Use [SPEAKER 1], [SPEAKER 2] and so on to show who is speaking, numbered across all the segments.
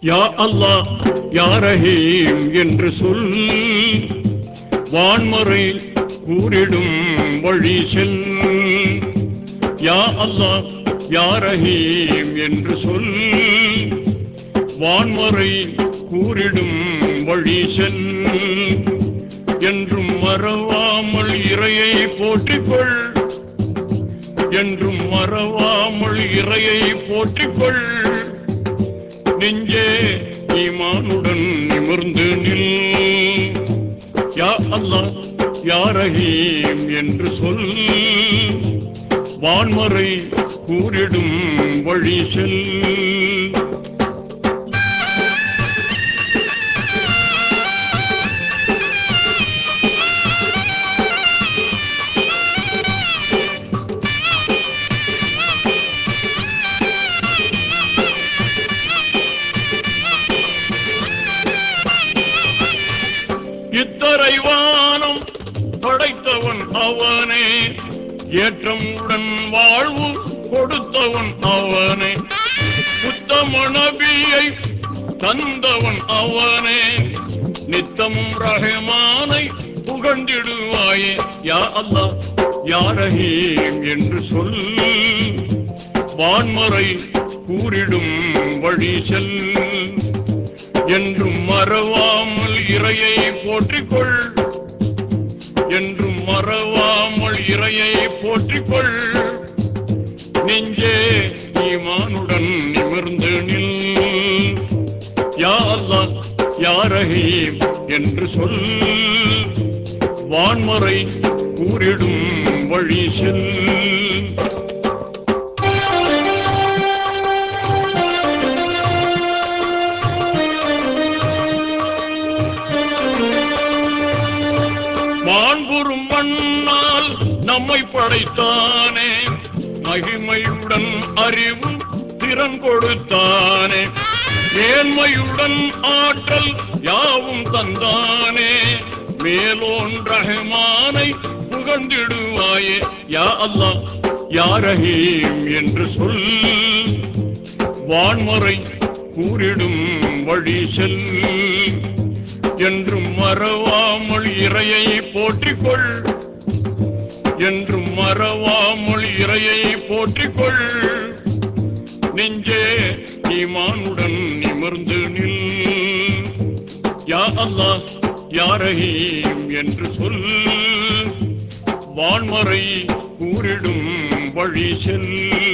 [SPEAKER 1] யா அல்லாஹ் யா ரஹீம் என்று சொல் வான்மறை கூறிடும் வழி செல் யா அல்லாஹ் யா ரஹீம் என்று சொல் வான்மறை கூறிடும் வழி செல் என்றும் மறவாமல் இறையை போற்றிக்கொள் என்றும் மறவாமல் இறையை போற்றிக்கொள் நெஞ்சே ஈமானுடன் நிமிர்ந்து நில் யா அல்லாஹ் யா ரஹீம் என்று சொல் வான்மறை கூறிடும் வழி செல் இத்தரை வானம் படைத்தவன் அவனே ஏற்றமுடன் வாழ்வு கொடுத்தவன் அவனே உத்தம நபியை தந்தவன் அவனே நித்தமும் ரஹமானை புகழ்ந்திடுவாயே யா அல்லாஹ் யா ரஹீம் என்று சொல் வான்மறை கூறிடும் வழி செல் என்றும் மறவாமல் இறையை போற்றிக்கொள் என்றும் மறவாமல் இறையை போற்றிக்கொள் நெஞ்சே ஈமானுடன் நிமிர்ந்து நில் யா அல்லாஹ் யா ரஹீம் என்று சொல் வான்மறை கூறிடும் வழி செல் மாண்புறும் மண்ணால் நம்மை படைத்தானே மகிமையுடன் அறிவு திறன் கொடுத்தானே மேன்மையுடன் ஆற்றல் யாவும் தந்தானே மேலோன் ரஹமானை புகழ்ந்திடுவாயே யா அல்லாஹ் யா ரஹீம் என்று சொல் வான்மறை கூறிடும் வழி செல் என்றும் மறவாமல் இறையை போற்றிக்கொள் என்றும் மறவாமல் இறையை போற்றிக்கொள் நெஞ்சே ஈமானுடன் நிமிர்ந்து நில் யா அல்லாஹ் யா ரஹீம் என்று சொல் வான்மறை கூறிடும் வழி செல்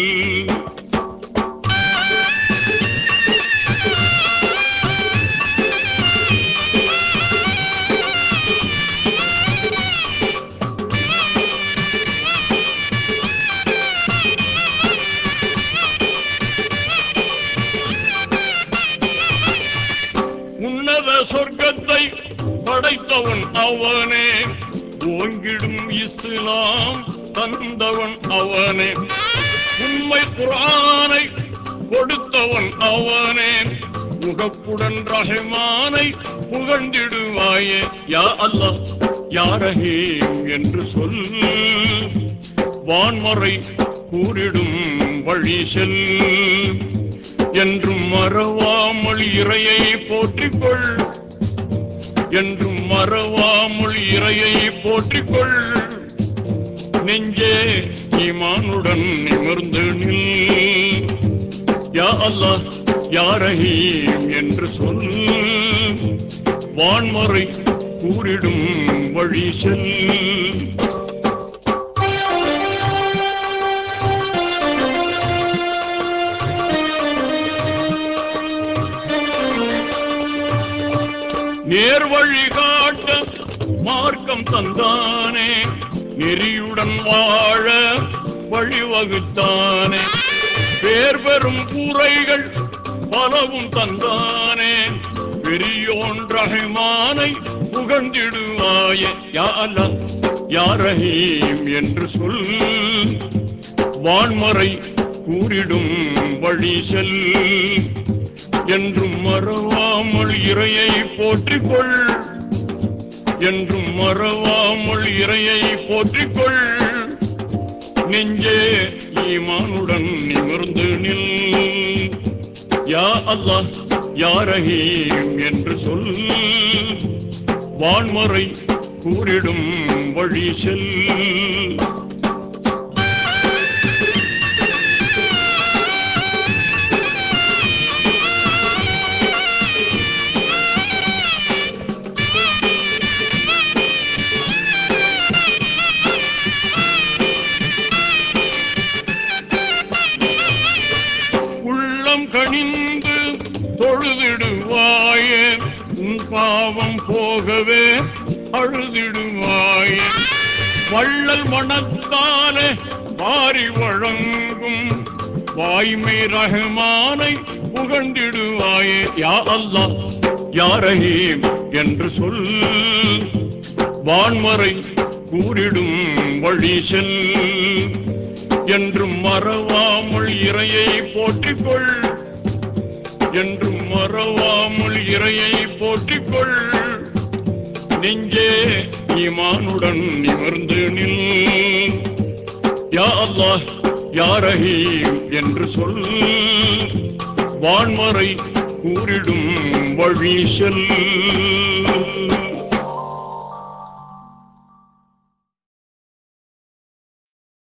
[SPEAKER 1] உன்னத சொர்க்கத்தை படைத்தவன் அவனே ஓங்கிடும் இஸ்லாம் தந்தவன் அவனே உண்மை குரானை கொடுத்தவன் அவனே முகப்புடன் ரஹமானை புகழ்ந்திடுவாயே யா அல்லாஹ் யா ரஹீம் என்று சொல் வான்மறை கூறிடும் வழி செல் என்றும் மறவாமல் இறையை போற்றிக்கொள் என்றும் மறவாமல் இறையை போற்றிக்கொள் நெஞ்சே ஈமானுடன் நிமிர்ந்து நில் யா அல்லாஹ் யா ரஹீம் என்று சொல் வான்மறை கூறிடும் வழி செல் நேர் வழி காட்ட மார்க்கம் தந்தானே நெறியுடன் வாழ வழிவகுத்தானே பேர் பெறும் கூரைகள் பலவும் தந்தானே பெரியோன் ரஹமானை புகழ்ந்திடுவாயே யா அல்லாஹ் யா ரஹீம் என்று சொல் வான்மறை கூறிடும் வழி செல் என்றும் மறவாமல் இறையை போற்றிக்கொள் என்றும் மறவாமல் இறையை போற்றிக்கொள் நெஞ்சே ஈமானுடன் நிமிர்ந்து நில் யா அல்லாஹ் யாரஹீம் என்று சொல் வான்மறை கூறிடும் வழி செல் உள்ளம் கனிந்து தொழுதிடுவாயே உன் பாவம் போகவே அழுதிடுவாயே வள்ளல் மனத்தாலே வாரி வழங்கும் வாய்மை ரஹ்மானை புகழ்ந்திடுவாயே யா அல்லாஹ் யா ரஹீம் என்று சொல் வான்மறை கூறிடும் வழி செல் என்றும் மறவாமல் இறையை போற்றிக்கொள் என்றும் மறவாமல் இறையை போற்றிக்கொள் நெஞ்சே ஈமானுடன் நிமிர்ந்து நில் யா அல்லாஹ் யா ரஹீம் என்று சொல் வான்மறை கூறிடும் வழி செல்